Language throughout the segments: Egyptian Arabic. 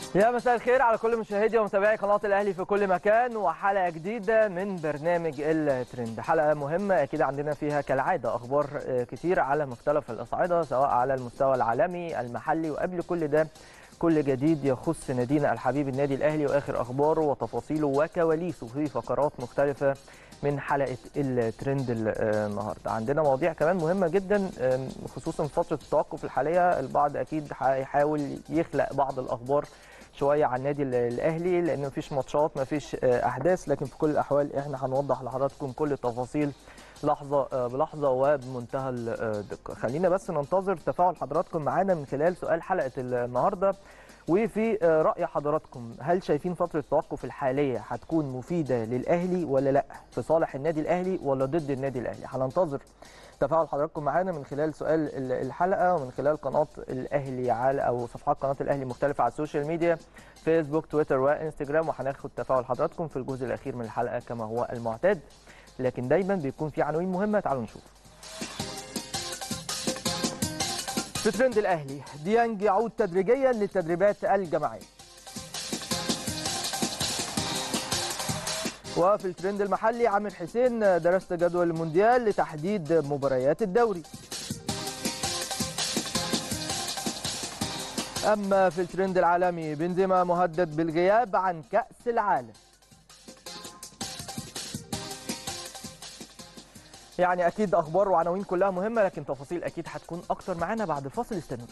يا مساء الخير على كل مشاهدي ومتابعي قناه الاهلي في كل مكان وحلقه جديده من برنامج الترند حلقه مهمه اكيد عندنا فيها كالعاده اخبار كتير على مختلف الاصعده سواء على المستوى العالمي المحلي وقبل كل ده كل جديد يخص نادينا الحبيب النادي الاهلي واخر اخباره وتفاصيله وكواليسه في فقرات مختلفه من حلقه الترند النهارده عندنا مواضيع كمان مهمه جدا خصوصا فتره التوقف الحاليه البعض اكيد هيحاول يخلق بعض الاخبار شويه عن النادي الاهلي لان مفيش ماتشات مفيش احداث لكن في كل الاحوال احنا هنوضح لحضراتكم كل التفاصيل لحظه بلحظه وبمنتهى الدقه خلينا بس ننتظر تفاعل حضراتكم معانا من خلال سؤال حلقه النهارده وفي راي حضراتكم هل شايفين فتره التوقف الحاليه هتكون مفيده للاهلي ولا لا في صالح النادي الاهلي ولا ضد النادي الاهلي هننتظر تفاعل حضراتكم معانا من خلال سؤال الحلقه ومن خلال قناه الاهلي على او صفحات قناه الاهلي المختلفه على السوشيال ميديا فيسبوك تويتر وانستجرام وهناخد تفاعل حضراتكم في الجزء الاخير من الحلقه كما هو المعتاد لكن دايما بيكون في عناوين مهمه تعالوا نشوف في ترند الاهلي ديانج يعود تدريجيا للتدريبات الجماعيه وفي الترند المحلي عامر حسين درست جدول المونديال لتحديد مباريات الدوري أما في الترند العالمي بنزيما مهدد بالغياب عن كأس العالم يعني أكيد أخبار وعناوين كلها مهمة لكن تفاصيل أكيد هتكون أكتر معانا بعد الفاصل استنونا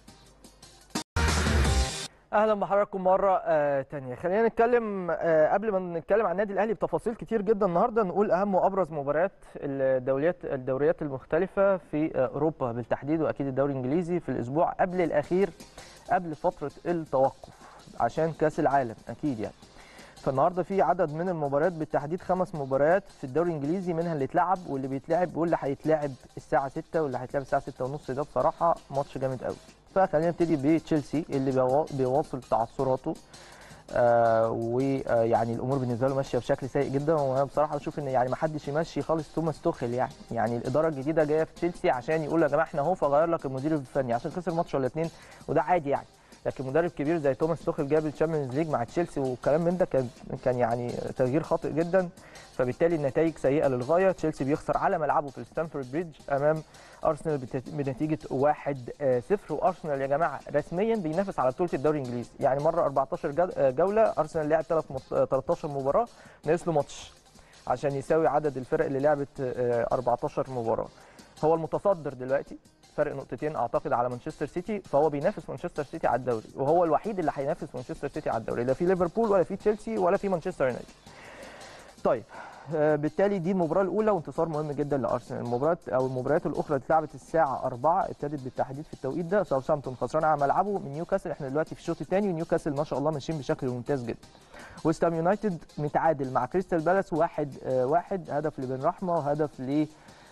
اهلا بحضراتكم مره آه تانية خلينا نتكلم آه قبل ما نتكلم عن النادي الاهلي بتفاصيل كتير جدا النهارده نقول اهم وابرز مباريات الدوريات الدوريات المختلفه في آه اوروبا بالتحديد واكيد الدوري الانجليزي في الاسبوع قبل الاخير قبل فتره التوقف عشان كاس العالم اكيد يعني فالنهارده في عدد من المباريات بالتحديد خمس مباريات في الدوري الانجليزي منها اللي اتلعب واللي بيتلعب واللي هيتلعب الساعه 6 واللي هيتلعب الساعه 6 ونص ده بصراحه ماتش جامد قوي فخلينا نبتدي بتشيلسي اللي بيواصل تعثراته آه ويعني الامور بالنسبه له ماشيه بشكل سيء جدا وانا بصراحه بشوف ان يعني ما حدش يمشي خالص توماس توخل يعني يعني الاداره الجديده جايه في تشيلسي عشان يقول يا جماعه احنا اهو فغير لك المدير الفني عشان خسر ماتش ولا اثنين وده عادي يعني لكن مدرب كبير زي توماس توخل جاب الشامبيونز ليج مع تشيلسي والكلام من ده كان كان يعني تغيير خاطئ جدا فبالتالي النتائج سيئه للغايه تشيلسي بيخسر على ملعبه في ستانفورد بريدج امام ارسنال بنتيجه 1-0 وارسنال يا جماعه رسميا بينافس على بطوله الدوري الانجليزي يعني مره 14 جوله ارسنال لعب 13 مباراه ناقص له ماتش عشان يساوي عدد الفرق اللي لعبت 14 مباراه هو المتصدر دلوقتي فرق نقطتين اعتقد على مانشستر سيتي فهو بينافس مانشستر سيتي على الدوري وهو الوحيد اللي هينافس مانشستر سيتي على الدوري لا في ليفربول ولا في تشيلسي ولا في مانشستر يونايتد طيب بالتالي دي المباراه الاولى وانتصار مهم جدا لارسنال المباريات او المباريات الاخرى اتلعبت الساعه 4 ابتدت بالتحديد في التوقيت ده ساوثهامبتون خسران على ملعبه من نيوكاسل احنا دلوقتي في الشوط الثاني ونيوكاسل ما شاء الله ماشيين بشكل ممتاز جدا ويست هام يونايتد متعادل مع كريستال بالاس واحد آه واحد هدف لبن رحمه وهدف ل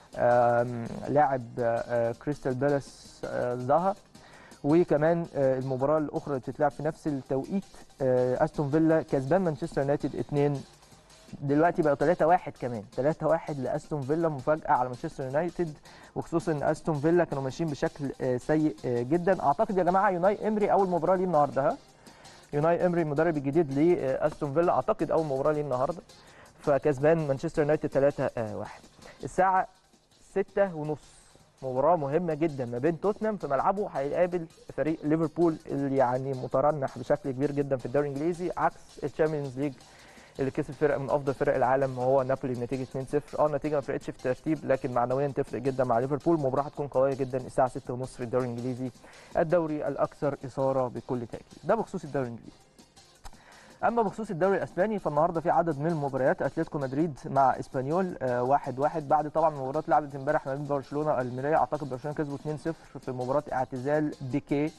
لاعب كريستال بالاس زها وكمان المباراه الاخرى اللي بتتلعب في نفس التوقيت استون فيلا كسبان مانشستر يونايتد 2 دلوقتي بقى 3 1 كمان 3 1 لاستون فيلا مفاجاه على مانشستر يونايتد وخصوصا ان استون فيلا كانوا ماشيين بشكل سيء جدا اعتقد يا جماعه يوناي امري اول مباراه ليه النهارده ها يوناي امري المدرب الجديد لاستون فيلا اعتقد اول مباراه ليه النهارده فكسبان مانشستر يونايتد 3 1 الساعه 6 ونص مباراة مهمة جدا ما بين توتنهام في ملعبه هيقابل فريق ليفربول اللي يعني مترنح بشكل كبير جدا في الدوري الانجليزي عكس الشامبيونز ليج اللي كسب فرقه من افضل فرق العالم هو نابولي بنتيجه 2-0 اه النتيجه ما فرقتش في الترتيب لكن معنويا تفرق جدا مع ليفربول مباراه هتكون قويه جدا الساعه 6:30 في الدوري الانجليزي الدوري الاكثر اثاره بكل تاكيد ده بخصوص الدوري الانجليزي اما بخصوص الدوري الاسباني فالنهارده في عدد من المباريات اتلتيكو مدريد مع اسبانيول 1-1 واحد واحد بعد طبعا مباراه اتلعبت امبارح ما بين برشلونه والميريا اعتقد برشلونه كسبوا 2-0 في مباراه اعتزال بيكي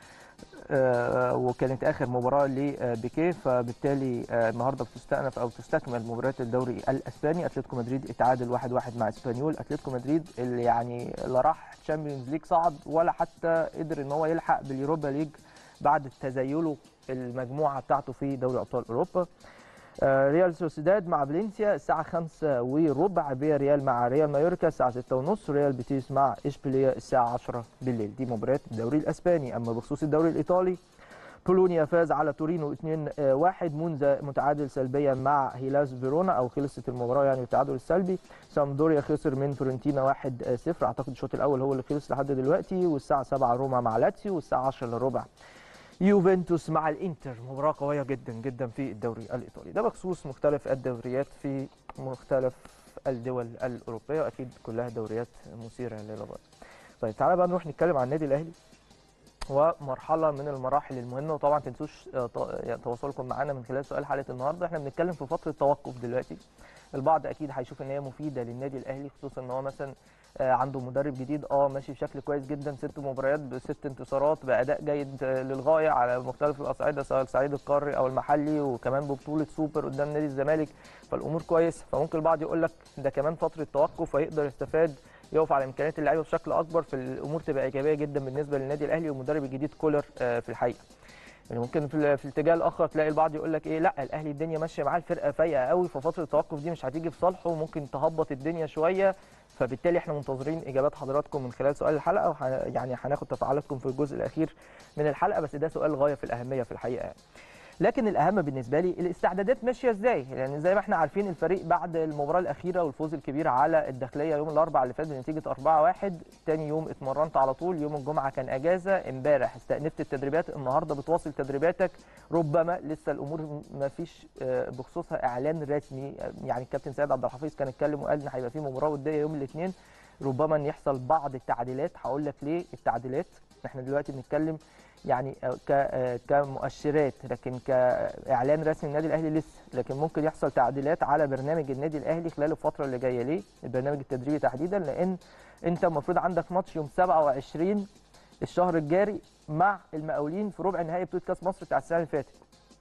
آه وكانت اخر مباراه لبيكيه فبالتالي آه النهارده بتستأنف او تستكمل مباريات الدوري الاسباني اتلتيكو مدريد اتعادل 1-1 واحد واحد مع اسبانيول اتلتيكو مدريد اللي يعني لا راح تشامبيونز ليج صعد ولا حتى قدر ان هو يلحق باليوروبا ليج بعد تزايله المجموعه بتاعته في دوري ابطال اوروبا ريال سوسيداد مع فالنسيا الساعة 5 وربع بيا ريال مع ريال مايوركا الساعة 6 ونص ريال بيتيس مع اشبيليا الساعة 10 بالليل دي مباريات الدوري الاسباني اما بخصوص الدوري الايطالي بولونيا فاز على تورينو 2-1 مونزا متعادل سلبيا مع هيلاس فيرونا او خلصت المباراه يعني التعادل السلبي سامدوريا خسر من فيورنتينا 1-0 اعتقد الشوط الاول هو اللي خلص لحد دلوقتي والساعه 7 روما مع لاتسيو والساعه 10 الا ربع يوفنتوس مع الانتر مباراه قويه جدا جدا في الدوري الايطالي ده بخصوص مختلف الدوريات في مختلف الدول الاوروبيه واكيد كلها دوريات مثيره للغايه طيب تعالى بقى نروح نتكلم عن النادي الاهلي ومرحله من المراحل المهمه وطبعا تنسوش آه، ط- يعني تواصلكم معانا من خلال سؤال حلقه النهارده احنا بنتكلم في فتره توقف دلوقتي البعض اكيد هيشوف ان هي مفيده للنادي الاهلي خصوصا ان هو مثلا آه، عنده مدرب جديد اه ماشي بشكل كويس جدا ست مباريات بست انتصارات باداء جيد آه، للغايه على مختلف الاصعده سواء الصعيد القاري او المحلي وكمان ببطوله سوبر قدام نادي الزمالك فالامور كويس فممكن البعض يقول لك ده كمان فتره توقف ويقدر يستفاد يقف على امكانيات اللعيبه بشكل اكبر في الامور تبقى ايجابيه جدا بالنسبه للنادي الاهلي والمدرب الجديد كولر آه، في الحقيقه يعني ممكن في, ال- في الاتجاه الاخر تلاقي البعض يقول لك ايه لا الاهلي الدنيا ماشيه معاه الفرقه فايقه قوي ففتره التوقف دي مش هتيجي في صالحه وممكن تهبط الدنيا شويه فبالتالي احنا منتظرين اجابات حضراتكم من خلال سؤال الحلقه وح... يعني هناخد تفاعلاتكم في الجزء الاخير من الحلقه بس ده سؤال غايه في الاهميه في الحقيقه يعني. لكن الاهم بالنسبه لي الاستعدادات ماشيه ازاي يعني زي ما احنا عارفين الفريق بعد المباراه الاخيره والفوز الكبير على الداخليه يوم الاربعاء اللي فات بنتيجه 4-1 تاني يوم اتمرنت على طول يوم الجمعه كان اجازه امبارح استأنفت التدريبات النهارده بتواصل تدريباتك ربما لسه الامور ما فيش آه، بخصوصها اعلان رسمي آه، يعني الكابتن سيد عبد الحفيظ كان اتكلم وقال ان هيبقى في مباراه وديه يوم الاثنين ربما ان يحصل بعض التعديلات هقول لك ليه التعديلات احنا دلوقتي بنتكلم يعني آه، ك آه، كمؤشرات لكن كاعلان رسمي النادي الاهلي لسه لكن ممكن يحصل تعديلات على برنامج النادي الاهلي خلال الفتره اللي جايه ليه البرنامج التدريبي تحديدا لان انت المفروض عندك ماتش يوم 27 الشهر الجاري مع المقاولين في ربع نهائي بطوله كاس مصر بتاع السنه اللي فاتت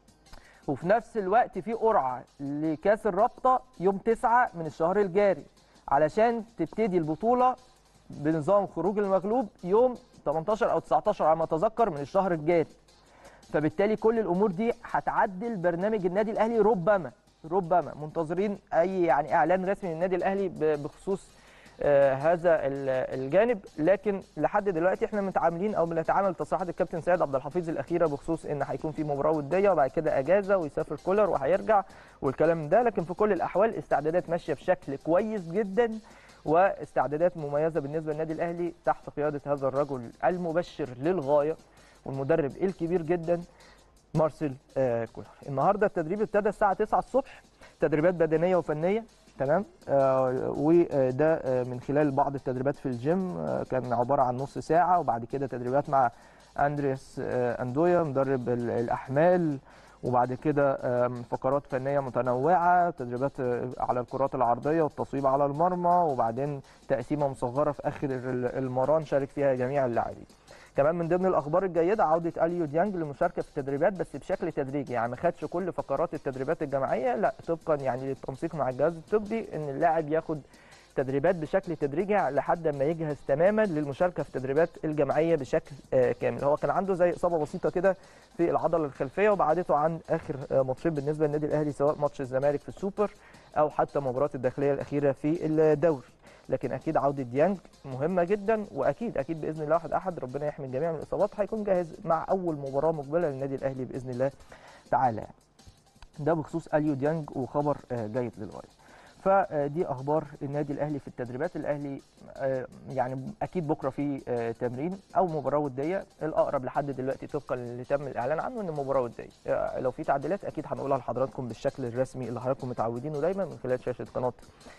وفي نفس الوقت في قرعه لكاس الرابطه يوم 9 من الشهر الجاري علشان تبتدي البطوله بنظام خروج المغلوب يوم 18 او 19 على ما اتذكر من الشهر الجاري فبالتالي كل الامور دي هتعدل برنامج النادي الاهلي ربما ربما منتظرين اي يعني اعلان رسمي من النادي الاهلي ب- بخصوص آه، هذا ال- الجانب لكن لحد دلوقتي احنا متعاملين او بنتعامل تصريحات الكابتن سيد عبد الحفيظ الاخيره بخصوص ان هيكون في مباراه وديه وبعد كده اجازه ويسافر كولر وهيرجع والكلام ده لكن في كل الاحوال استعدادات ماشيه بشكل كويس جدا واستعدادات مميزه بالنسبه للنادي الاهلي تحت قياده هذا الرجل المبشر للغايه والمدرب الكبير جدا مارسيل آه، كولر النهارده التدريب ابتدى الساعه 9 الصبح تدريبات بدنيه وفنيه تمام آه وده آه من خلال بعض التدريبات في الجيم آه كان عباره عن نص ساعه وبعد كده تدريبات مع اندرياس آه اندويا مدرب ال- الاحمال وبعد كده آم، فقرات فنيه متنوعه تدريبات آه، على الكرات العرضيه والتصويب على المرمى وبعدين تقسيمه مصغره في اخر ال- المران شارك فيها جميع اللاعبين كمان من ضمن الاخبار الجيده عوده اليو ديانج للمشاركه في التدريبات بس بشكل تدريجي يعني ما خدش كل فقرات التدريبات الجماعيه لا طبقا يعني للتنسيق مع الجهاز الطبي ان اللاعب ياخد تدريبات بشكل تدريجي لحد ما يجهز تماما للمشاركه في التدريبات الجماعيه بشكل آه، كامل هو كان عنده زي اصابه بسيطه كده في العضله الخلفيه وبعدته عن اخر آه، ماتشين بالنسبه للنادي الاهلي سواء ماتش الزمالك في السوبر او حتى مباراه الداخليه الاخيره في الدوري لكن اكيد عوده ديانج مهمه جدا واكيد اكيد باذن الله واحد احد ربنا يحمي الجميع من الاصابات هيكون جاهز مع اول مباراه مقبله للنادي الاهلي باذن الله تعالى يعني. ده بخصوص اليو ديانج وخبر آه، جيد للغايه فدي اخبار النادي الاهلي في التدريبات الاهلي آه، يعني اكيد بكره في آه، تمرين او مباراه وديه الاقرب لحد دلوقتي طبقا اللي تم الاعلان عنه ان مباراه وديه آه، لو في تعديلات اكيد هنقولها لحضراتكم بالشكل الرسمي اللي حضراتكم متعودينه دايما من خلال شاشه قناه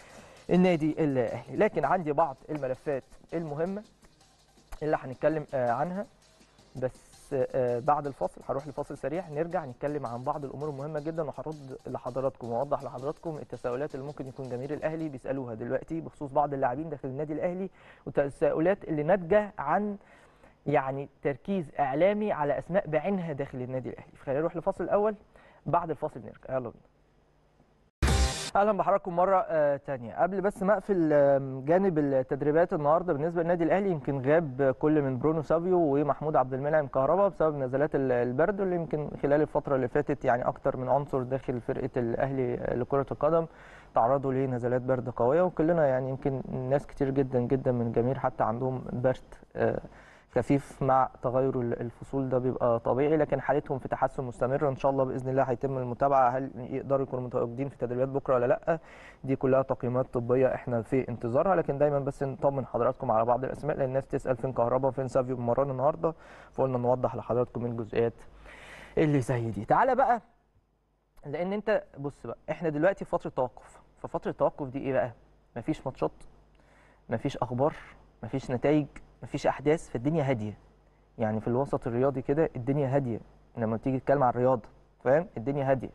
النادي الاهلي لكن عندي بعض الملفات المهمه اللي هنتكلم آه، عنها بس آه، بعد الفاصل هروح لفاصل سريع نرجع نتكلم عن بعض الامور المهمه جدا وهرد لحضراتكم واوضح لحضراتكم التساؤلات اللي ممكن يكون جماهير الاهلي بيسالوها دلوقتي بخصوص بعض اللاعبين داخل النادي الاهلي والتساؤلات اللي ناتجه عن يعني تركيز اعلامي على اسماء بعينها داخل النادي الاهلي فخلينا نروح لفاصل الاول بعد الفاصل نرجع يلا بينا اهلا بحضراتكم مره آه تانية قبل بس ما اقفل آم، جانب التدريبات النهارده بالنسبه للنادي الاهلي يمكن غاب كل من برونو سافيو ومحمود عبد المنعم كهربا بسبب نزلات ال- البرد واللي يمكن خلال الفتره اللي فاتت يعني اكتر من عنصر داخل فرقه الاهلي لكره القدم تعرضوا لنزلات برد قويه وكلنا يعني يمكن ناس كتير جدا جدا من الجماهير حتى عندهم برد آه خفيف مع تغير ال- الفصول ده بيبقى طبيعي لكن حالتهم في تحسن مستمر ان شاء الله باذن الله هيتم المتابعه هل يقدروا يكونوا متواجدين في تدريبات بكره ولا لا دي كلها تقييمات طبيه احنا في انتظارها لكن دايما بس نطمن حضراتكم على بعض الاسماء لان الناس تسال فين كهربا فين سافيو بمران النهارده فقلنا نوضح لحضراتكم الجزئيات اللي زي دي تعالى بقى لان انت بص بقى احنا دلوقتي في فتره توقف ففتره التوقف دي ايه بقى مفيش ماتشات مفيش اخبار مفيش نتائج مفيش احداث فالدنيا هاديه يعني في الوسط الرياضي كده الدنيا هاديه لما تيجي تتكلم عن الرياضه فاهم الدنيا هاديه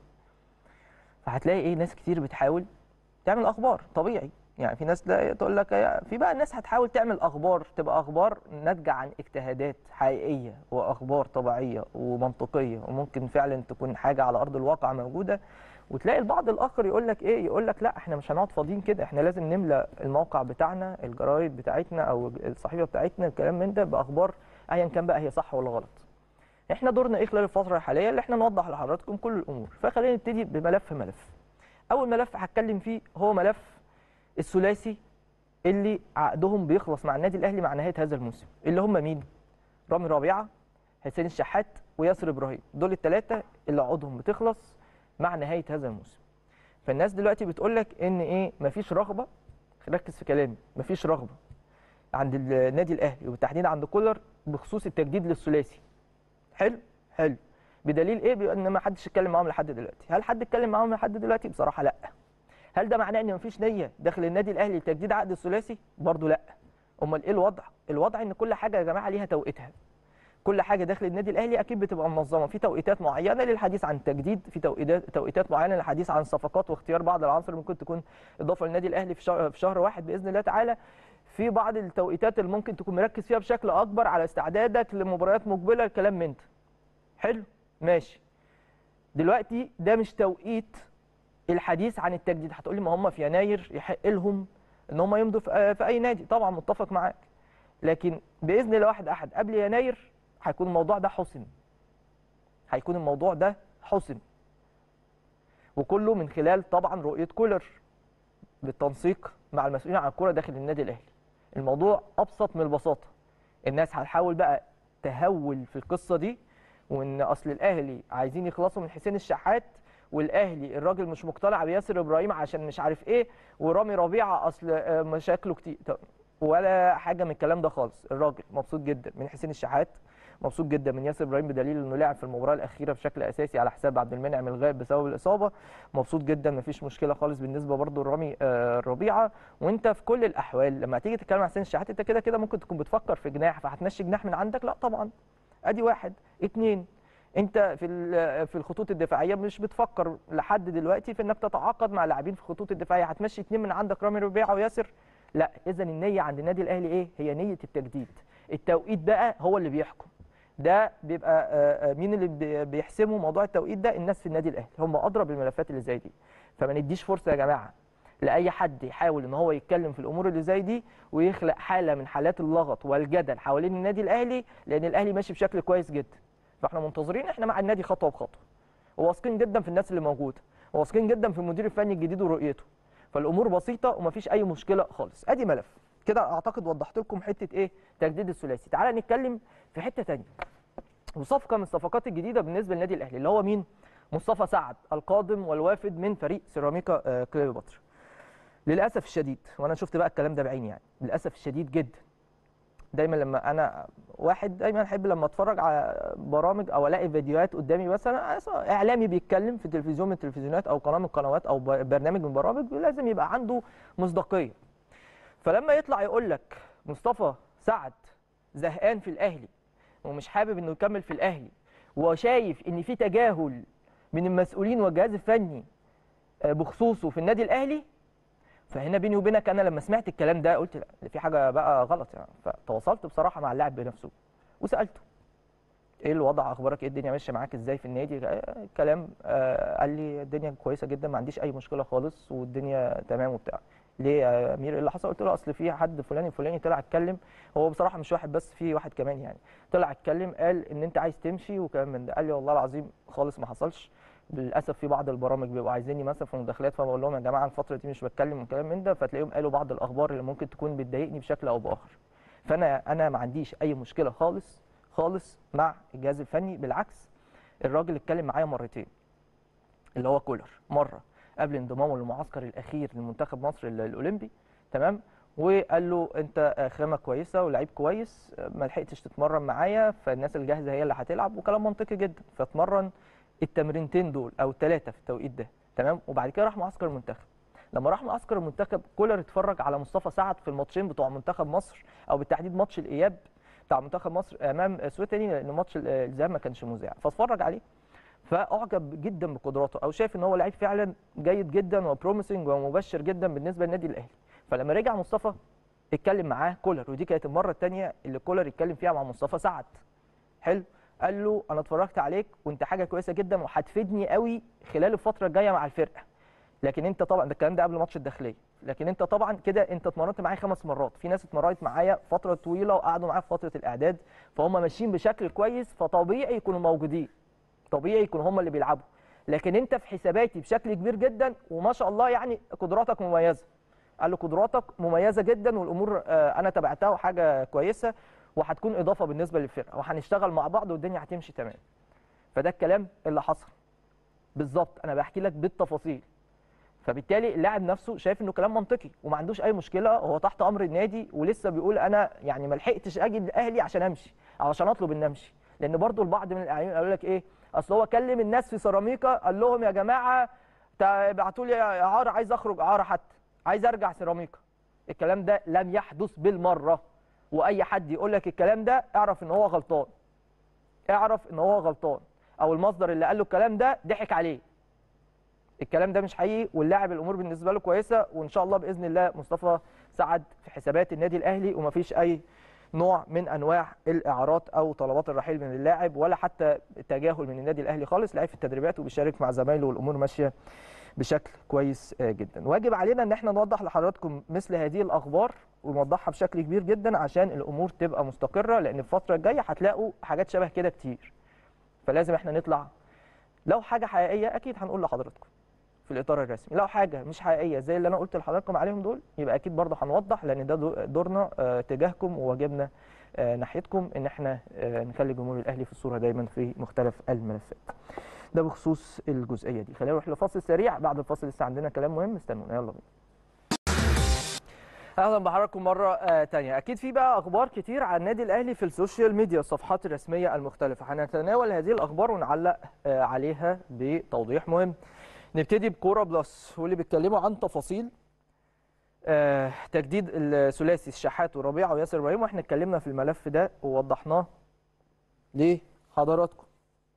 فهتلاقي ايه ناس كتير بتحاول تعمل اخبار طبيعي يعني في ناس لا تقول لك في بقى ناس هتحاول تعمل اخبار تبقى اخبار ناتجه عن اجتهادات حقيقيه واخبار طبيعيه ومنطقيه وممكن فعلا تكون حاجه على ارض الواقع موجوده وتلاقي البعض الاخر يقول لك ايه يقول لك لا احنا مش هنقعد فاضيين كده احنا لازم نملى الموقع بتاعنا الجرايد بتاعتنا او الصحيفه بتاعتنا الكلام من ده باخبار ايا كان بقى هي صح ولا غلط احنا دورنا ايه خلال الفتره الحاليه اللي احنا نوضح لحضراتكم كل الامور فخلينا نبتدي بملف ملف اول ملف هتكلم فيه هو ملف الثلاثي اللي عقدهم بيخلص مع النادي الاهلي مع نهايه هذا الموسم اللي هم مين رامي ربيعه حسين الشحات وياسر ابراهيم دول الثلاثه اللي عقودهم بتخلص مع نهايه هذا الموسم فالناس دلوقتي بتقول لك ان ايه مفيش رغبه ركز في كلامي مفيش رغبه عند النادي الاهلي وبالتحديد عند كولر بخصوص التجديد للثلاثي حلو حلو بدليل ايه بي- ان ما حدش اتكلم معاهم لحد دلوقتي هل حد اتكلم معاهم لحد دلوقتي بصراحه لا هل ده معناه ان مفيش نيه داخل النادي الاهلي لتجديد عقد الثلاثي برضه لا امال ايه الوضع الوضع ان كل حاجه يا جماعه ليها توقيتها كل حاجه داخل النادي الاهلي اكيد بتبقى منظمه في توقيتات معينه للحديث عن التجديد في توقيتات توقيتات معينه للحديث عن الصفقات واختيار بعض العناصر ممكن تكون اضافه للنادي الاهلي في شهر, في شهر واحد باذن الله تعالى في بعض التوقيتات اللي ممكن تكون مركز فيها بشكل اكبر على استعدادك لمباريات مقبله الكلام من ده حلو ماشي دلوقتي ده مش توقيت الحديث عن التجديد هتقولي ما هم في يناير يحق لهم ان هم يمضوا في في اي نادي طبعا متفق معاك لكن باذن الله واحد احد قبل يناير هيكون الموضوع ده حسم هيكون الموضوع ده حسم وكله من خلال طبعا رؤيه كولر بالتنسيق مع المسؤولين عن الكره داخل النادي الاهلي الموضوع ابسط من البساطه الناس هتحاول بقى تهول في القصه دي وان اصل الاهلي عايزين يخلصوا من حسين الشحات والاهلي الراجل مش مقتنع بياسر ابراهيم عشان مش عارف ايه ورامي ربيعه اصل آه، مشاكله كتير طب ولا حاجه من الكلام ده خالص الراجل مبسوط جدا من حسين الشحات مبسوط جدا من ياسر ابراهيم بدليل انه لعب في المباراه الاخيره بشكل اساسي على حساب عبد المنعم الغائب بسبب الاصابه مبسوط جدا مفيش مشكله خالص بالنسبه برضو لرامي آه، ربيعه وانت في كل الاحوال لما تيجي تتكلم عن حسين الشحات انت كده كده ممكن تكون بتفكر في جناح فهتمشي جناح من عندك لا طبعا ادي واحد اتنين انت في ال- في الخطوط الدفاعيه مش بتفكر لحد دلوقتي في انك تتعاقد مع لاعبين في الخطوط الدفاعيه هتمشي اتنين من عندك رامي ربيعه وياسر لا اذا النيه عند النادي الاهلي ايه هي نيه التجديد التوقيت بقى هو اللي بيحكم ده بيبقى آه، آه، مين اللي بي- بيحسموا موضوع التوقيت ده الناس في النادي الاهلي هم ادرى بالملفات اللي زي دي فما نديش فرصه يا جماعه لاي حد يحاول ان هو يتكلم في الامور اللي زي دي ويخلق حاله من حالات اللغط والجدل حوالين النادي الاهلي لان الاهلي ماشي بشكل كويس جدا فاحنا منتظرين احنا مع النادي خطوه بخطوه وواثقين جدا في الناس اللي موجوده وواثقين جدا في المدير الفني الجديد ورؤيته فالامور بسيطه ومفيش اي مشكله خالص ادي ملف كده اعتقد وضحت لكم حته ايه تجديد الثلاثي تعالى نتكلم في حته ثانيه وصفقه من الصفقات الجديده بالنسبه للنادي الاهلي اللي هو مين مصطفى سعد القادم والوافد من فريق سيراميكا آه، كليوباترا للاسف الشديد وانا شفت بقى الكلام ده بعيني يعني للاسف الشديد جدا دايما لما انا واحد دايما احب لما اتفرج على برامج او الاقي فيديوهات قدامي مثلا اعلامي بيتكلم في تلفزيون من التلفزيونات او قناه من القنوات او ب- برنامج من البرامج لازم يبقى عنده مصداقيه فلما يطلع يقول لك مصطفى سعد زهقان في الاهلي ومش حابب انه يكمل في الاهلي وشايف ان في تجاهل من المسؤولين والجهاز الفني آه، بخصوصه في النادي الاهلي فهنا بيني وبينك انا لما سمعت الكلام ده قلت لا في حاجه بقى غلط يعني فتواصلت بصراحه مع اللاعب بنفسه وسالته ايه الوضع اخبارك ايه الدنيا ماشيه معاك ازاي في النادي آه، الكلام آه، قال لي الدنيا كويسه جدا ما عنديش اي مشكله خالص والدنيا تمام وبتاع ليه يا امير ايه اللي حصل قلت له اصل في حد فلاني فلاني طلع اتكلم هو بصراحه مش واحد بس في واحد كمان يعني طلع اتكلم قال ان انت عايز تمشي وكلام من ده قال لي والله العظيم خالص ما حصلش للاسف في بعض البرامج بيبقوا عايزيني مثلا في مداخلات فبقول لهم يا جماعه الفتره دي مش بتكلم وكلام من ده فتلاقيهم قالوا بعض الاخبار اللي ممكن تكون بتضايقني بشكل او باخر فانا انا ما عنديش اي مشكله خالص خالص مع الجهاز الفني بالعكس الراجل اتكلم معايا مرتين اللي هو كولر مره قبل انضمامه للمعسكر الاخير لمنتخب مصر ال- الاولمبي تمام وقال له انت خامه كويسه ولعيب كويس ما لحقتش تتمرن معايا فالناس الجاهزه هي اللي هتلعب وكلام منطقي جدا فاتمرن التمرينتين دول او الثلاثه في التوقيت ده تمام وبعد كده راح معسكر المنتخب لما راح معسكر المنتخب كولر اتفرج على مصطفى سعد في الماتشين بتوع منتخب مصر او بالتحديد ماتش الاياب بتاع منتخب مصر امام سويتني لان ماتش ال- الذهاب ما كانش مذاع فاتفرج عليه فاعجب جدا بقدراته او شايف ان هو لعيب فعلا جيد جدا وبروميسنج ومبشر جدا بالنسبه للنادي الاهلي فلما رجع مصطفى اتكلم معاه كولر ودي كانت المره الثانيه اللي كولر اتكلم فيها مع مصطفى سعد حلو قال له انا اتفرجت عليك وانت حاجه كويسه جدا وهتفيدني قوي خلال الفتره الجايه مع الفرقه لكن انت طبعا ده الكلام ده قبل ماتش الداخليه لكن انت طبعا كده انت اتمرنت معايا خمس مرات في ناس اتمرنت معايا فتره طويله وقعدوا معايا في فتره الاعداد فهم ماشيين بشكل كويس فطبيعي يكونوا موجودين طبيعي يكونوا هم اللي بيلعبوا لكن انت في حساباتي بشكل كبير جدا وما شاء الله يعني قدراتك مميزه قال له قدراتك مميزه جدا والامور آه، انا تابعتها وحاجه كويسه وهتكون اضافه بالنسبه للفرقه وهنشتغل مع بعض والدنيا هتمشي تمام فده الكلام اللي حصل بالظبط انا بحكي لك بالتفاصيل فبالتالي اللاعب نفسه شايف انه كلام منطقي وما عندوش اي مشكله هو تحت امر النادي ولسه بيقول انا يعني ما لحقتش اجي الاهلي عشان امشي او عشان اطلب ان امشي لان برضو البعض من الاعلاميين قالوا لك ايه اصل هو كلم الناس في سيراميكا قال لهم يا جماعه تا- ابعتوا لي اعاره عايز اخرج اعاره حتى عايز ارجع سيراميكا الكلام ده لم يحدث بالمره واي حد يقول لك الكلام ده اعرف ان هو غلطان اعرف ان هو غلطان او المصدر اللي قال له الكلام ده ضحك عليه الكلام ده مش حقيقي واللاعب الامور بالنسبه له كويسه وان شاء الله باذن الله مصطفى سعد في حسابات النادي الاهلي ومفيش اي نوع من انواع الاعارات او طلبات الرحيل من اللاعب ولا حتى تجاهل من النادي الاهلي خالص لعيب في التدريبات وبيشارك مع زمايله والامور ماشيه بشكل كويس آه، جدا واجب علينا ان احنا نوضح لحضراتكم مثل هذه الاخبار ونوضحها بشكل كبير جدا عشان الامور تبقى مستقره لان الفتره الجايه هتلاقوا حاجات شبه كده كتير فلازم احنا نطلع لو حاجه حقيقيه اكيد هنقول لحضراتكم في الاطار الرسمي لو حاجه مش حقيقيه زي اللي انا قلت لحضراتكم عليهم دول يبقى اكيد برضه هنوضح لان ده دو- دورنا آه، تجاهكم وواجبنا آه، ناحيتكم ان احنا آه، نخلي جمهور الاهلي في الصوره دايما في مختلف الملفات ده بخصوص الجزئيه دي خلينا نروح لفاصل سريع بعد الفاصل لسه عندنا كلام مهم استنونا يلا بينا اهلا بحضراتكم مره آه تانية اكيد في بقى اخبار كتير عن النادي الاهلي في السوشيال ميديا الصفحات الرسميه المختلفه هنتناول هذه الاخبار ونعلق آه عليها بتوضيح مهم نبتدي بكوره بلس واللي بيتكلموا عن تفاصيل آه تجديد الثلاثي الشحات وربيعه وياسر ابراهيم واحنا اتكلمنا في الملف ده ووضحناه لحضراتكم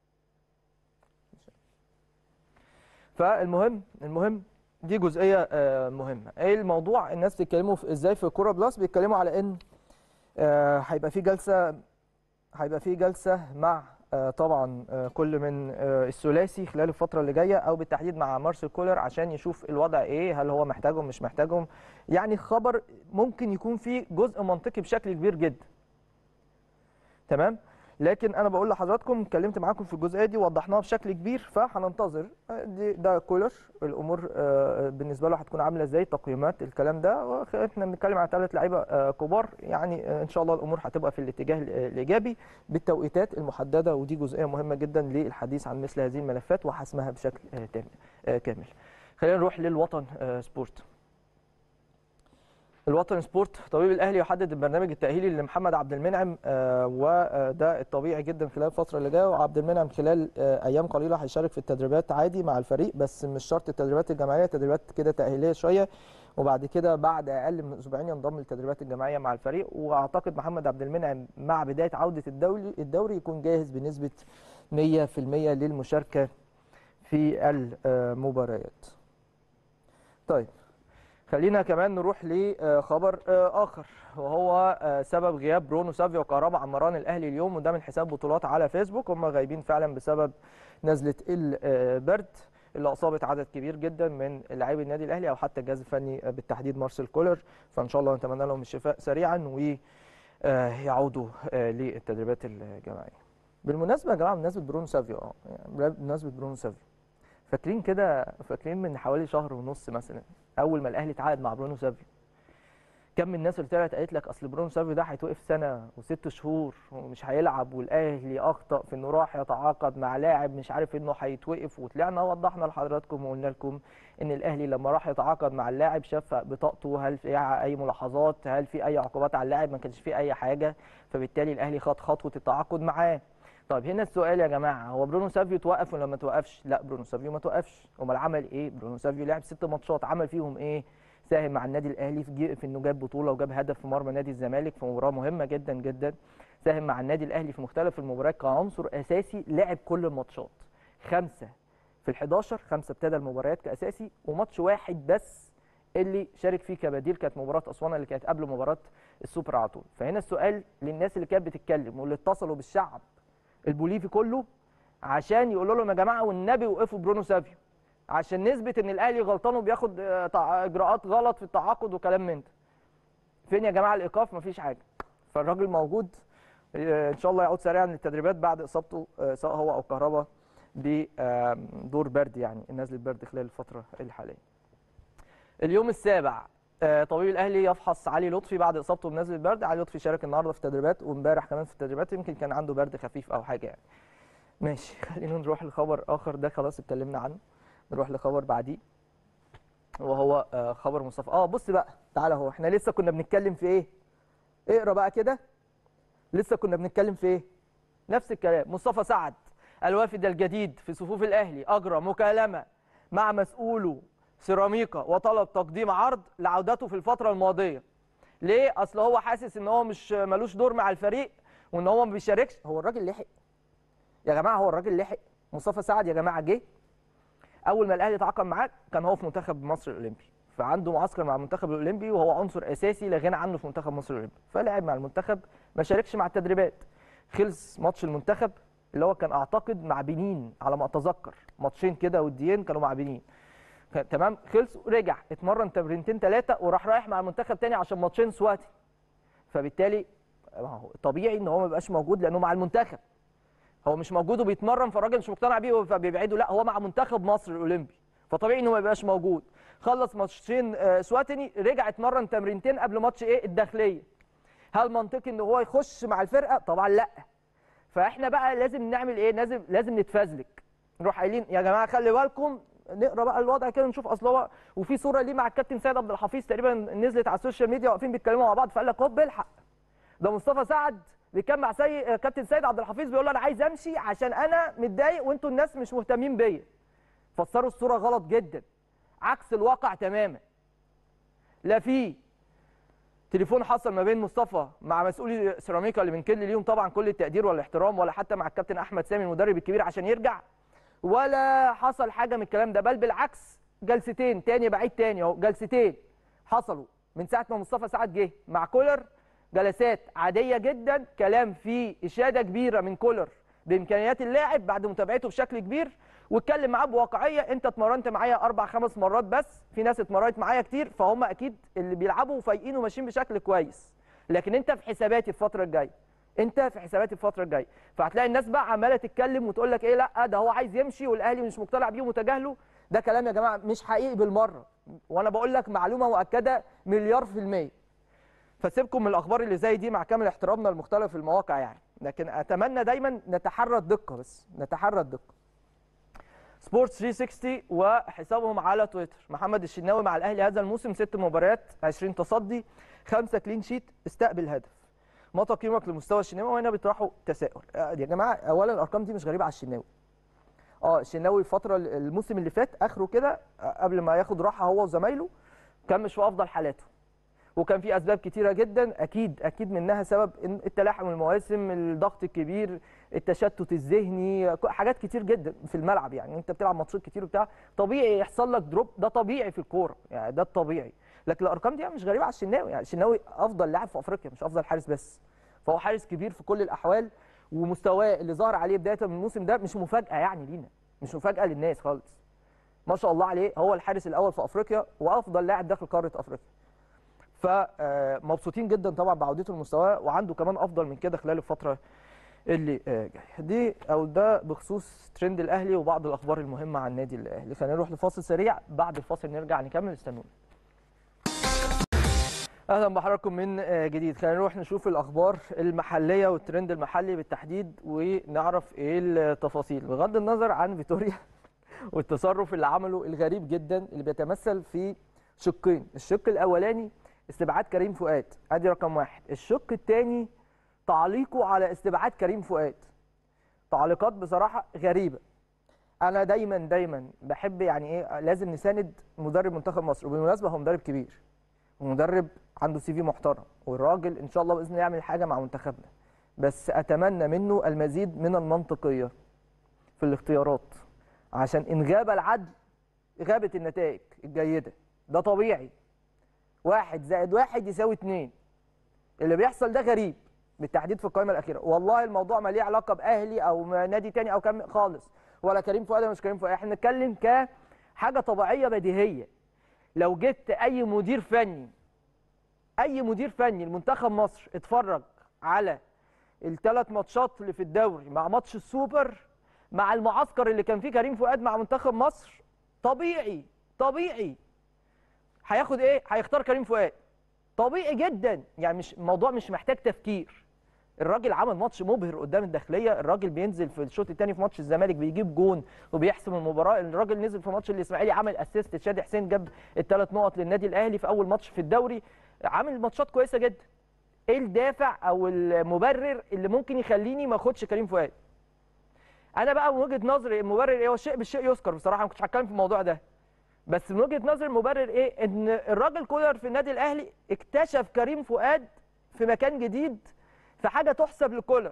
فالمهم المهم دي جزئيه آه، مهمه ايه الموضوع الناس بتتكلموا في ازاي في كوره بلس بيتكلموا على ان آه، هيبقى في جلسه هيبقى في جلسه مع آه، طبعا آه، كل من آه، الثلاثي خلال الفتره اللي جايه او بالتحديد مع مارسيل كولر عشان يشوف الوضع ايه هل هو محتاجهم مش محتاجهم يعني خبر ممكن يكون فيه جزء منطقي بشكل كبير جدا تمام لكن انا بقول لحضراتكم اتكلمت معاكم في الجزئيه دي وضحناها بشكل كبير فهننتظر آه، دي ده كولر الامور آه، بالنسبه له هتكون عامله ازاي تقييمات الكلام ده وخ- احنا بنتكلم على ثلاث لعيبه آه، كبار يعني آه، ان شاء الله الامور هتبقى في الاتجاه ال- الايجابي بالتوقيتات المحدده ودي جزئيه مهمه جدا للحديث عن مثل هذه الملفات وحسمها بشكل آه، تام- آه، كامل خلينا نروح للوطن آه، سبورت الوطن سبورت طبيب الاهلي يحدد البرنامج التاهيلي لمحمد عبد المنعم آه، وده الطبيعي جدا خلال الفتره اللي جايه وعبد المنعم خلال آه، ايام قليله هيشارك في التدريبات عادي مع الفريق بس مش شرط التدريبات الجماعيه تدريبات كده تاهيليه شويه وبعد كده بعد اقل من اسبوعين ينضم للتدريبات الجماعيه مع الفريق واعتقد محمد عبد المنعم مع بدايه عوده الدوري الدوري يكون جاهز بنسبه 100% للمشاركه في المباريات. طيب خلينا كمان نروح لخبر آخر وهو آه، سبب غياب برونو سافيا وكهربا عن مران الأهلي اليوم وده من حساب بطولات على فيسبوك هم غايبين فعلا بسبب نزلة البرد اللي أصابت عدد كبير جدا من لاعبي النادي الأهلي أو حتى الجهاز الفني آه، بالتحديد مارسيل كولر فإن شاء الله نتمنى لهم الشفاء سريعا ويعودوا للتدريبات الجماعية بالمناسبة يا جماعة بمناسبة برونو سافيا اه يعني بمناسبة برونو سافيا فاكرين كده فاكرين من حوالي شهر ونص مثلا اول ما الاهلي اتعاقد مع برونو سافيو كم من الناس اللي طلعت قالت لك اصل برونو سافيو ده هيتوقف سنه وست شهور ومش هيلعب والاهلي اخطا في انه راح يتعاقد مع لاعب مش عارف انه هيتوقف وطلعنا وضحنا لحضراتكم وقلنا لكم ان الاهلي لما راح يتعاقد مع اللاعب شاف بطاقته هل في اي ملاحظات هل في اي عقوبات على اللاعب ما كانش في اي حاجه فبالتالي الاهلي خد خطوه التعاقد معاه طيب هنا السؤال يا جماعه هو برونو سافيو توقف ولا ما توقفش لا برونو سافيو ما توقفش امال عمل ايه برونو سافيو لعب ست ماتشات عمل فيهم ايه ساهم مع النادي الاهلي في, في انه جاب بطوله وجاب هدف في مرمى نادي الزمالك في مباراه مهمه جدا جدا ساهم مع النادي الاهلي في مختلف المباريات كعنصر اساسي لعب كل الماتشات خمسه في ال11 خمسه ابتدى المباريات كاساسي وماتش واحد بس اللي شارك فيه كبديل كانت مباراه اسوان اللي كانت قبل مباراه السوبر على طول فهنا السؤال للناس اللي كانت بتتكلم واللي اتصلوا بالشعب البوليفي كله عشان يقولوا لهم يا جماعه والنبي وقفوا برونو سافيو عشان نثبت ان الاهلي غلطان وبياخد اجراءات غلط في التعاقد وكلام من ده فين يا جماعه الايقاف مفيش حاجه فالراجل موجود ان شاء الله يعود سريعا للتدريبات بعد اصابته سواء هو او كهربا بدور برد يعني نزله برد خلال الفتره الحاليه اليوم السابع طبيب الاهلي يفحص علي لطفي بعد اصابته بنزله برد علي لطفي شارك النهارده في التدريبات وامبارح كمان في التدريبات يمكن كان عنده برد خفيف او حاجه يعني ماشي خلينا نروح لخبر اخر ده خلاص اتكلمنا عنه نروح لخبر بعديه وهو خبر مصطفى اه بص بقى تعالى اهو احنا لسه كنا بنتكلم في ايه اقرا بقى كده لسه كنا بنتكلم في ايه نفس الكلام مصطفى سعد الوافد الجديد في صفوف الاهلي اجرى مكالمه مع مسؤوله سيراميكا وطلب تقديم عرض لعودته في الفتره الماضيه ليه اصل هو حاسس ان هو مش ملوش دور مع الفريق وان هو ما بيشاركش هو الراجل لحق يا جماعه هو الراجل لحق مصطفى سعد يا جماعه جه اول ما الاهلي تعاقد معاه كان هو في منتخب مصر الاولمبي فعنده معسكر مع المنتخب الاولمبي وهو عنصر اساسي لا غنى عنه في منتخب مصر الاولمبي فلعب مع المنتخب ما شاركش مع التدريبات خلص ماتش المنتخب اللي هو كان اعتقد مع بنين على ما اتذكر ماتشين كده وديين كانوا مع بنين تمام خلص ورجع اتمرن تمرينتين ثلاثه وراح رايح مع المنتخب تاني عشان ماتشين سواتي فبالتالي هو طبيعي ان هو ما يبقاش موجود لانه مع المنتخب هو مش موجود وبيتمرن فالراجل مش مقتنع بيه فبيبعده لا هو مع منتخب مصر الاولمبي فطبيعي انه ما يبقاش موجود خلص ماتشين سواتني رجع اتمرن تمرينتين قبل ماتش ايه الداخليه هل منطقي ان هو يخش مع الفرقه طبعا لا فاحنا بقى لازم نعمل ايه لازم لازم نتفزلك نروح قايلين يا جماعه خلي بالكم نقرا بقى الوضع كده نشوف اصل هو وفي صوره ليه مع الكابتن سيد عبد الحفيظ تقريبا نزلت على السوشيال ميديا واقفين بيتكلموا مع بعض فقال لك هوب الحق ده مصطفى سعد بيتكلم مع سي... كابتن سيد عبد الحفيظ بيقول له انا عايز امشي عشان انا متضايق وانتوا الناس مش مهتمين بيا فسروا الصوره غلط جدا عكس الواقع تماما لا في تليفون حصل ما بين مصطفى مع مسؤولي سيراميكا اللي بنكل ليهم طبعا كل التقدير والاحترام ولا حتى مع الكابتن احمد سامي المدرب الكبير عشان يرجع ولا حصل حاجه من الكلام ده بل بالعكس جلستين تاني بعيد تاني اهو جلستين حصلوا من ساعه ما مصطفى سعد جه مع كولر جلسات عاديه جدا كلام فيه اشاده كبيره من كولر بامكانيات اللاعب بعد متابعته بشكل كبير واتكلم معاه بواقعيه انت اتمرنت معايا اربع خمس مرات بس في ناس اتمرنت معايا كتير فهم اكيد اللي بيلعبوا وفايقين وماشيين بشكل كويس لكن انت في حساباتي الفتره الجايه انت في حساباتي الفتره الجايه فهتلاقي الناس بقى عماله تتكلم وتقول لك ايه لا ده هو عايز يمشي والاهلي مش مقتنع بيه ومتجاهله ده كلام يا جماعه مش حقيقي بالمره وانا بقول لك معلومه مؤكده مليار في الميه فسيبكم من الاخبار اللي زي دي مع كامل احترامنا لمختلف المواقع يعني لكن اتمنى دايما نتحرى الدقه بس نتحرى الدقه سبورتس 360 وحسابهم على تويتر محمد الشناوي مع الاهلي هذا الموسم ست مباريات 20 تصدي خمسه كلين شيت استقبل هدف ما تقييمك لمستوى الشناوي وهنا بيطرحوا تساؤل يا جماعه اولا الارقام دي مش غريبه على الشناوي اه الشناوي الفتره الموسم اللي فات اخره كده قبل ما ياخد راحه هو وزمايله كان مش في افضل حالاته وكان في اسباب كتيره جدا اكيد اكيد منها سبب التلاحم المواسم الضغط الكبير التشتت الذهني حاجات كتير جدا في الملعب يعني انت بتلعب ماتشات كتير وبتاع طبيعي يحصل لك دروب ده طبيعي في الكوره يعني ده الطبيعي لكن الارقام دي مش غريبه على الشناوي يعني الشناوي افضل لاعب في افريقيا مش افضل حارس بس فهو حارس كبير في كل الاحوال ومستواه اللي ظهر عليه بدايه من الموسم ده مش مفاجاه يعني لينا مش مفاجاه للناس خالص ما شاء الله عليه هو الحارس الاول في افريقيا وافضل لاعب داخل قاره افريقيا فمبسوطين جدا طبعا بعودته لمستواه وعنده كمان افضل من كده خلال الفتره اللي جايه دي او ده بخصوص ترند الاهلي وبعض الاخبار المهمه عن النادي الاهلي خلينا نروح لفاصل سريع بعد الفاصل نرجع نكمل استنونا اهلا بحضراتكم من جديد خلينا نروح نشوف الاخبار المحليه والترند المحلي بالتحديد ونعرف ايه التفاصيل بغض النظر عن فيتوريا والتصرف اللي عمله الغريب جدا اللي بيتمثل في شقين الشق الاولاني استبعاد كريم فؤاد ادي رقم واحد الشق الثاني تعليقه على استبعاد كريم فؤاد تعليقات بصراحه غريبه انا دايما دايما بحب يعني ايه لازم نساند مدرب منتخب مصر وبالمناسبه هو مدرب كبير ومدرب عنده سي في محترم والراجل ان شاء الله باذن الله يعمل حاجه مع منتخبنا بس اتمنى منه المزيد من المنطقيه في الاختيارات عشان ان غاب العدل غابت النتائج الجيده ده طبيعي واحد زائد واحد يساوي اتنين اللي بيحصل ده غريب بالتحديد في القائمه الاخيره والله الموضوع ما ليه علاقه باهلي او نادي تاني او كم خالص ولا كريم فؤاد ولا مش كريم فؤاد احنا بنتكلم كحاجه طبيعيه بديهيه لو جبت اي مدير فني اي مدير فني لمنتخب مصر اتفرج على الثلاث ماتشات اللي في الدوري مع ماتش السوبر مع المعسكر اللي كان فيه كريم فؤاد مع منتخب مصر طبيعي طبيعي هياخد ايه هيختار كريم فؤاد طبيعي جدا يعني مش الموضوع مش محتاج تفكير الراجل عمل ماتش مبهر قدام الداخليه الراجل بينزل في الشوط الثاني في ماتش الزمالك بيجيب جون وبيحسم المباراه الراجل نزل في ماتش الاسماعيلي عمل اسيست شادي حسين جاب الثلاث نقط للنادي الاهلي في اول ماتش في الدوري عامل ماتشات كويسه جدا ايه الدافع او المبرر اللي ممكن يخليني ما اخدش كريم فؤاد انا بقى من وجهه نظري المبرر ايه هو الشيء بالشيء يذكر بصراحه ما كنتش هتكلم في الموضوع ده بس من وجهه نظري المبرر ايه ان الراجل كولر في النادي الاهلي اكتشف كريم فؤاد في مكان جديد في حاجه تحسب لكولر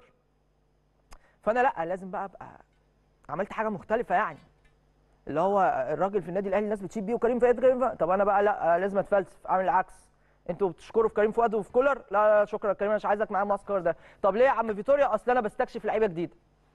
فانا لا لازم بقى ابقى عملت حاجه مختلفه يعني اللي هو الراجل في النادي الاهلي الناس بتشيد بيه وكريم فؤاد كريم فؤاد طب انا بقى لا لازم اتفلسف اعمل العكس انتوا بتشكروا في كريم فؤاد وفي كولر لا, لا شكرا كريم انا مش عايزك معايا المعسكر ده طب ليه يا عم فيتوريا اصل انا بستكشف لعيبه جديده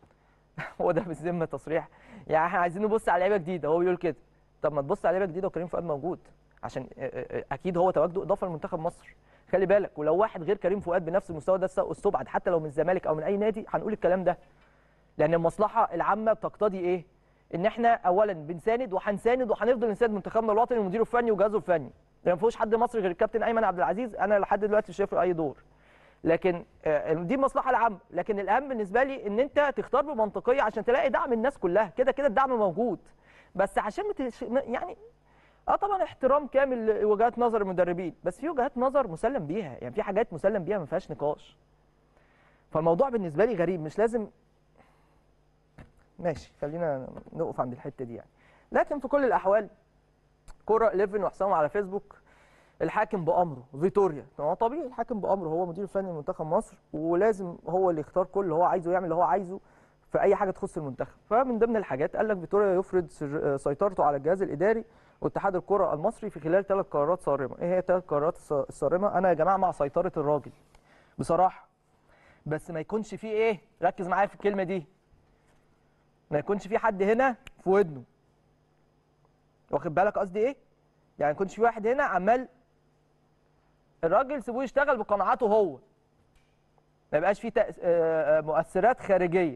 هو ده بالذمه تصريح يعني احنا عايزين نبص على لعيبه جديده هو بيقول كده طب ما تبص على لعيبه جديده وكريم فؤاد موجود عشان اكيد هو تواجده اضافه لمنتخب مصر خلي بالك ولو واحد غير كريم فؤاد بنفس المستوى ده استبعد حتى لو من الزمالك او من اي نادي هنقول الكلام ده لان المصلحه العامه بتقتضي ايه ان احنا اولا بنساند وهنساند وهنفضل نساند منتخبنا الوطني ومديره الفني وجهازه الفني ما فيهوش حد مصري غير الكابتن ايمن عبد العزيز انا لحد دلوقتي مش شايف له اي دور لكن دي المصلحه العامه لكن الاهم بالنسبه لي ان انت تختار بمنطقيه عشان تلاقي دعم الناس كلها كده كده الدعم موجود بس عشان متش... يعني اه طبعا احترام كامل لوجهات نظر المدربين بس في وجهات نظر مسلم بيها يعني في حاجات مسلم بيها ما فيهاش نقاش فالموضوع بالنسبه لي غريب مش لازم ماشي خلينا نقف عند الحته دي يعني لكن في كل الاحوال كوره 11 وحسام على فيسبوك الحاكم بامره فيتوريا هو طبيعي الحاكم بامره هو مدير فني لمنتخب مصر ولازم هو اللي يختار كل اللي هو عايزه يعمل اللي هو عايزه في اي حاجه تخص المنتخب فمن ضمن الحاجات قال لك فيتوريا يفرض سيطرته على الجهاز الاداري واتحاد الكره المصري في خلال ثلاث قرارات صارمه ايه هي الثلاث قرارات الصارمه انا يا جماعه مع سيطره الراجل بصراحه بس ما يكونش فيه ايه ركز معايا في الكلمه دي ما يكونش في حد هنا في ودنه واخد بالك قصدي ايه يعني ما يكونش في واحد هنا عمال الراجل سيبوه يشتغل بقناعاته هو ما يبقاش فيه مؤثرات خارجيه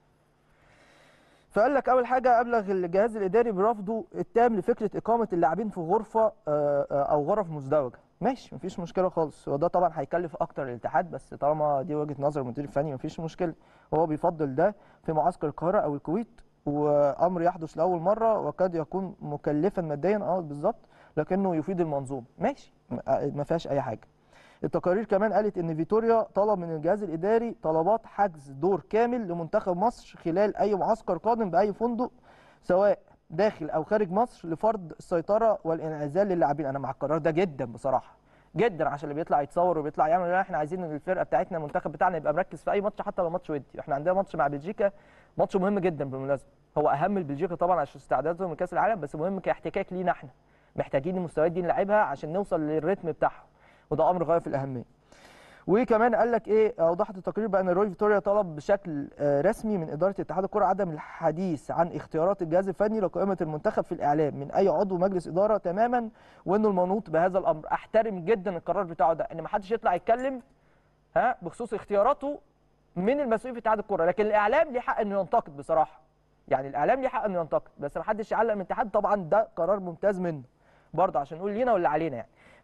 فقال لك اول حاجه ابلغ الجهاز الاداري برفضه التام لفكره اقامه اللاعبين في غرفه او غرف مزدوجه ماشي مفيش مشكله خالص وده طبعا هيكلف اكتر الاتحاد بس طالما دي وجهه نظر المدير الفني مفيش مشكله هو بيفضل ده في معسكر القاهره او الكويت وامر يحدث لاول مره وقد يكون مكلفا ماديا اه بالظبط لكنه يفيد المنظومه ماشي ما فيهاش اي حاجه التقارير كمان قالت ان فيتوريا طلب من الجهاز الاداري طلبات حجز دور كامل لمنتخب مصر خلال اي معسكر قادم باي فندق سواء داخل او خارج مصر لفرض السيطره والانعزال للاعبين انا مع القرار ده جدا بصراحه جدا عشان اللي بيطلع يتصور وبيطلع يعمل لا احنا عايزين الفرقه بتاعتنا المنتخب بتاعنا يبقى مركز في اي ماتش حتى لو ماتش ودي احنا عندنا ماتش مع بلجيكا ماتش مهم جدا بالمناسبه هو اهم لبلجيكا طبعا عشان استعدادهم لكاس العالم بس مهم كاحتكاك لينا احنا محتاجين المستويات دي نلعبها عشان نوصل للريتم بتاعهم وده امر غايه في الاهميه وكمان قال لك ايه اوضحت التقرير بان روي فيتوريا طلب بشكل رسمي من اداره اتحاد الكره عدم الحديث عن اختيارات الجهاز الفني لقائمه المنتخب في الاعلام من اي عضو مجلس اداره تماما وانه المنوط بهذا الامر احترم جدا القرار بتاعه ده ان ما حدش يطلع يتكلم ها بخصوص اختياراته من المسؤولين في اتحاد الكره لكن الاعلام ليه حق انه ينتقد بصراحه يعني الاعلام ليه حق انه ينتقد بس ما حدش يعلق من الاتحاد طبعا ده قرار ممتاز منه برضه عشان نقول لينا واللي علينا يعني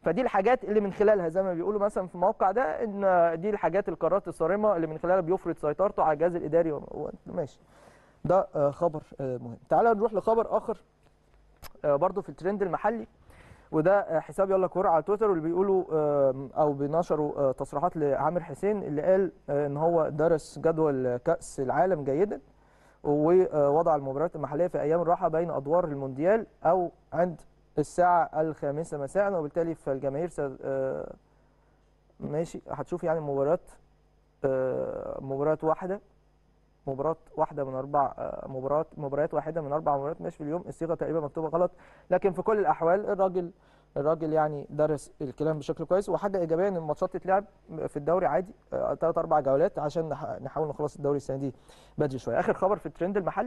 فدي الحاجات اللي من خلالها زي ما بيقولوا مثلا في الموقع ده ان دي الحاجات القرارات الصارمه اللي من خلالها بيفرض سيطرته على الجهاز الاداري و... و... ماشي ده آه، خبر آه، مهم تعال نروح لخبر اخر آه، برضو في الترند المحلي وده آه، حساب يلا كوره على تويتر واللي بيقولوا آه، او بينشروا آه، تصريحات لعامر حسين اللي قال آه، ان هو درس جدول كاس العالم جيدا ووضع المباريات المحليه في ايام الراحه بين ادوار المونديال او عند الساعه الخامسه مساء وبالتالي فالجماهير س... آه، ماشي هتشوف يعني مباريات آه، مباريات واحده مباراة واحدة من أربع آه، مباريات مباريات واحدة من أربع مباريات مش في اليوم الصيغة تقريبا مكتوبة غلط لكن في كل الأحوال الراجل الراجل يعني درس الكلام بشكل كويس وحاجة إيجابية إن الماتشات تتلعب في الدوري عادي ثلاث أربع جولات عشان نح- نحاول نخلص الدوري السنة دي بدري شوية آخر خبر في الترند المحلي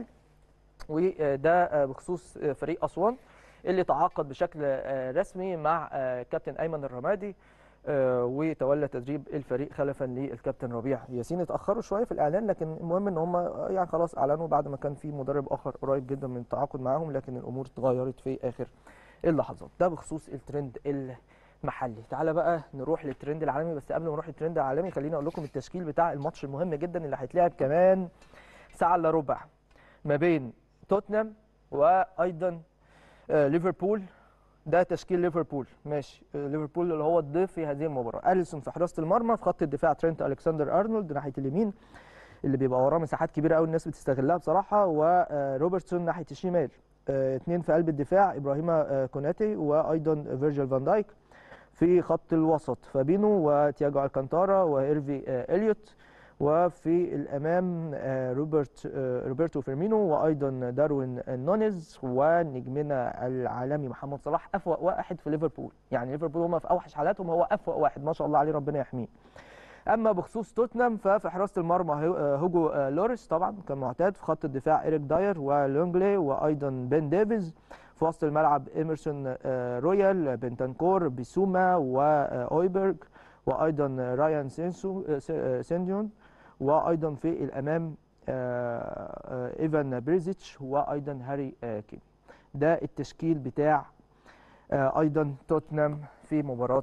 وده آه، بخصوص آه، فريق أسوان اللي تعاقد بشكل آه، رسمي مع آه، كابتن أيمن الرمادي آه، وتولى تدريب الفريق خلفا للكابتن ربيع ياسين اتاخروا شويه في الاعلان لكن المهم ان هم يعني خلاص اعلنوا بعد ما كان في مدرب اخر قريب جدا من التعاقد معاهم لكن الامور اتغيرت في اخر اللحظات ده بخصوص الترند المحلي تعالى بقى نروح للترند العالمي بس قبل ما نروح للترند العالمي خليني اقول لكم التشكيل بتاع الماتش المهم جدا اللي هيتلعب كمان ساعه الا ربع ما بين توتنهام وايضا آه، ليفربول ده تشكيل ليفربول ماشي آه، ليفربول اللي هو الضيف في هذه المباراه اليسون في حراسه المرمى في خط الدفاع ترينت الكسندر ارنولد ناحيه اليمين اللي بيبقى وراه مساحات كبيره قوي الناس بتستغلها بصراحه وروبرتسون ناحيه الشمال آه، اثنين في قلب الدفاع ابراهيم آه، كوناتي وايضا فيرجيل فان دايك في خط الوسط فابينو وتياجو الكانتارا وهيرفي آه، اليوت وفي الامام آه، روبرت آه، روبرتو فيرمينو وايضا داروين نونيز ونجمنا العالمي محمد صلاح افوق واحد في ليفربول يعني ليفربول هم في اوحش حالاتهم هو افوق واحد ما شاء الله عليه ربنا يحميه اما بخصوص توتنهام ففي حراسه المرمى هو- آه، هوجو آه، لوريس طبعا كان معتاد في خط الدفاع ايريك داير ولونجلي وايضا بن ديفيز في وسط الملعب ايمرسون آه، رويال بنتانكور بيسوما واويبرج وايضا رايان سينسو آه، س- آه، سينديون وايضا في الامام آه، آه، ايفان بريزيتش وايضا هاري آه، كين ده التشكيل بتاع آه، ايضا توتنهام في مباراه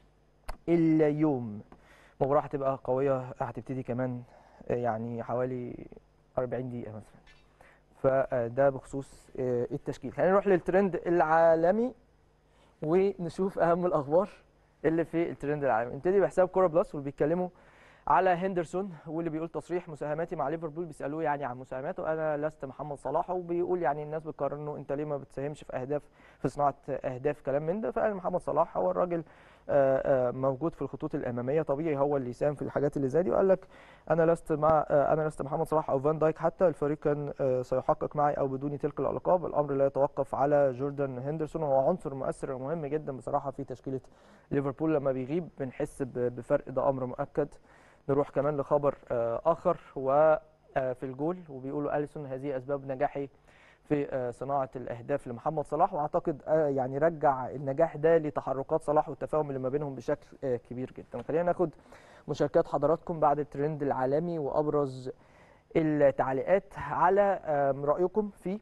اليوم مباراه هتبقى قويه هتبتدي كمان آه، يعني حوالي 40 دقيقه مثلا فده بخصوص آه، التشكيل خلينا نروح للترند العالمي ونشوف اهم الاخبار اللي في الترند العالمي نبتدي بحساب كوره بلس واللي بيتكلموا على هندرسون واللي بيقول تصريح مساهماتي مع ليفربول بيسالوه يعني عن مساهماته انا لست محمد صلاح وبيقول يعني الناس بتقارنه انت ليه ما بتساهمش في اهداف في صناعه اهداف كلام من ده فقال محمد صلاح هو الراجل آه، آه، موجود في الخطوط الاماميه طبيعي هو اللي يساهم في الحاجات اللي زي دي وقال لك انا لست مع آه، انا لست محمد صلاح او فان دايك حتى الفريق كان آه، سيحقق معي او بدوني تلك الالقاب الامر لا يتوقف على جوردان هندرسون وهو عنصر مؤثر ومهم جدا بصراحه في تشكيله ليفربول لما بيغيب بنحس ب- بفرق ده امر مؤكد نروح كمان لخبر آه، اخر وفي الجول وبيقولوا اليسون هذه اسباب نجاحي في آه، صناعه الاهداف لمحمد صلاح واعتقد آه، يعني رجع النجاح ده لتحركات صلاح والتفاهم اللي ما بينهم بشكل آه، كبير جدا خلينا ناخد مشاركات حضراتكم بعد الترند العالمي وابرز التعليقات على آم، رايكم في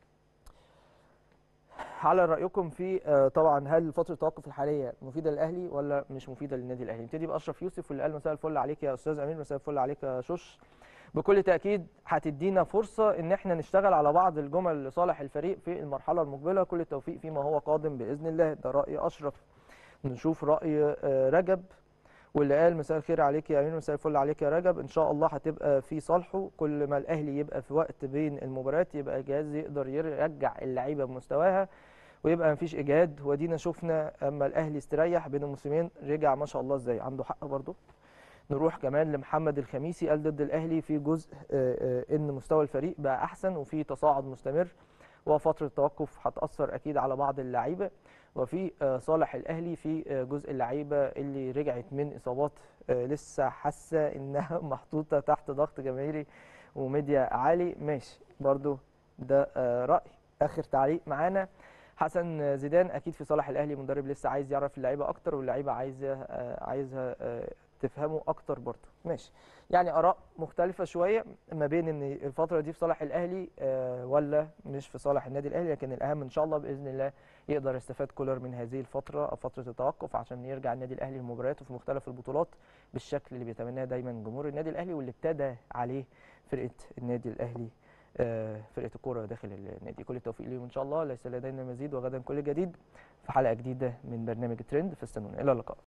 على رايكم في آه، طبعا هل فتره التوقف الحاليه مفيده للاهلي ولا مش مفيده للنادي الاهلي نبتدي باشرف يوسف واللي قال مساء الفل عليك يا استاذ امين مساء الفل عليك يا شوش بكل تاكيد هتدينا فرصه ان احنا نشتغل على بعض الجمل لصالح الفريق في المرحله المقبله كل التوفيق فيما هو قادم باذن الله ده راي اشرف نشوف راي آه، رجب واللي قال مساء الخير عليك يا امين مساء الفل عليك يا رجب ان شاء الله هتبقى في صالحه كل ما الاهلي يبقى في وقت بين المباريات يبقى الجهاز يقدر يرجع اللعيبه بمستواها ويبقى مفيش اجهاد ودينا شفنا اما الاهلي استريح بين الموسمين رجع ما شاء الله ازاي عنده حق برضه نروح كمان لمحمد الخميسي قال ضد الاهلي في جزء آه، آه، ان مستوى الفريق بقى احسن وفي تصاعد مستمر وفتره التوقف هتاثر اكيد على بعض اللعيبه وفي آه، صالح الاهلي في آه، جزء اللعيبه اللي رجعت من اصابات آه، لسه حاسه انها محطوطه تحت ضغط جماهيري وميديا عالي ماشي برضو ده آه، راي اخر تعليق معانا حسن زيدان اكيد في صالح الاهلي مدرب لسه عايز يعرف اللعيبه اكتر واللعيبه عايزه آه، عايزها آه، تفهموا اكتر برضه ماشي يعني اراء مختلفه شويه ما بين ان الفتره دي في صالح الاهلي آه، ولا مش في صالح النادي الاهلي لكن الاهم ان شاء الله باذن الله يقدر يستفاد كولر من هذه الفتره او فتره التوقف عشان يرجع النادي الاهلي لمبارياته في مختلف البطولات بالشكل اللي بيتمناه دايما جمهور النادي الاهلي واللي ابتدى عليه فرقه النادي الاهلي آه، فرقه الكوره داخل النادي كل التوفيق ليهم ان شاء الله ليس لدينا مزيد وغدا كل جديد في حلقه جديده من برنامج ترند فاستنونا الى اللقاء